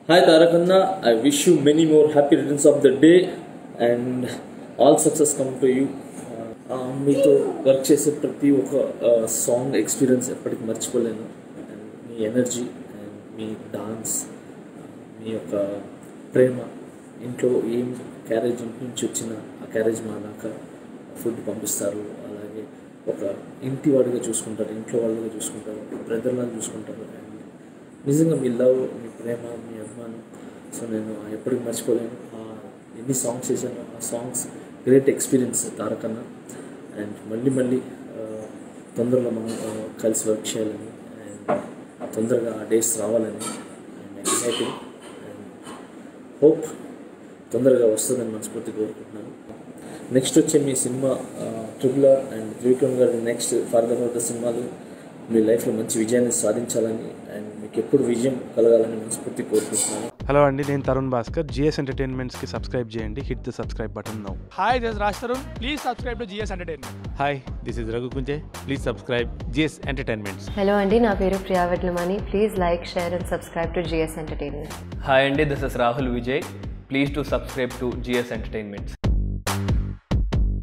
Hi తారకన్న I wish you many more happy returns of the day and all success come to you మీతో work చేసే ప్రతి ఒక్క song experience ఎప్పటికీ మర్చిపోలేను అండ్ మీ ఎనర్జీ అండ్ మీ డాన్స్ మీ యొక్క ప్రేమ ఇంట్లో ఏం క్యారేజ్ ఇంటి నుంచి వచ్చిన ఆ క్యారేజ్ మా దాకా ఫుడ్ పంపిస్తారు అలాగే ఒక ఇంటి వాడిగా చూసుకుంటారు ఇంట్లో వాళ్ళగా చూసుకుంటారు బ్రదర్లా చూసుకుంటారు అండ్ నిజంగా మీ లవ్ మీ ప్రేమ మీ అభిమానం సో నేను ఎప్పటికీ మర్చిపోలేను ఆ ఎన్ని సాంగ్స్ చేశానో ఆ సాంగ్స్ గ్రేట్ ఎక్స్పీరియన్స్ తారకన్న అండ్ మళ్ళీ మళ్ళీ ఆ, తొందరలో మనం ఆ, కలిసి వర్క్ చేయాలని అండ్ తొందరగా ఆ డేస్ రావాలని అండ్ ఎక్సైటెడ్ అండ్ హోప్ తొందరగా వస్తుందని మనస్ఫూర్తి కోరుకుంటున్నాను నెక్స్ట్ వచ్చే మీ cinema triple R and Trivikram గారి నెక్స్ట్ ఫర్దర్ ఫర్దర్ సినిమాలు మీ లైఫ్లో మంచి విజయాన్ని సాధించాలని అండ్ మీకు ఎప్పుడు విజయం కలగాలని మనస్ఫూర్తి కోరుకుంటున్నాను హలో అండి నేను తరుణ్ భాస్కర్ జిఎస్ ఎంటర్టైన్మెంట్స్కి సబ్స్క్రైబ్ చేయండి hit the subscribe button now Hi, this is Raj Tarun. Please subscribe to GS Entertainment. Hi this is Raghu Kunche please subscribe GS entertainments hello అండి నా పేరు Priya Vedlamani please like share and subscribe to GS entertainment hi అండి this is Rahul Vijay please to subscribe to GS entertainments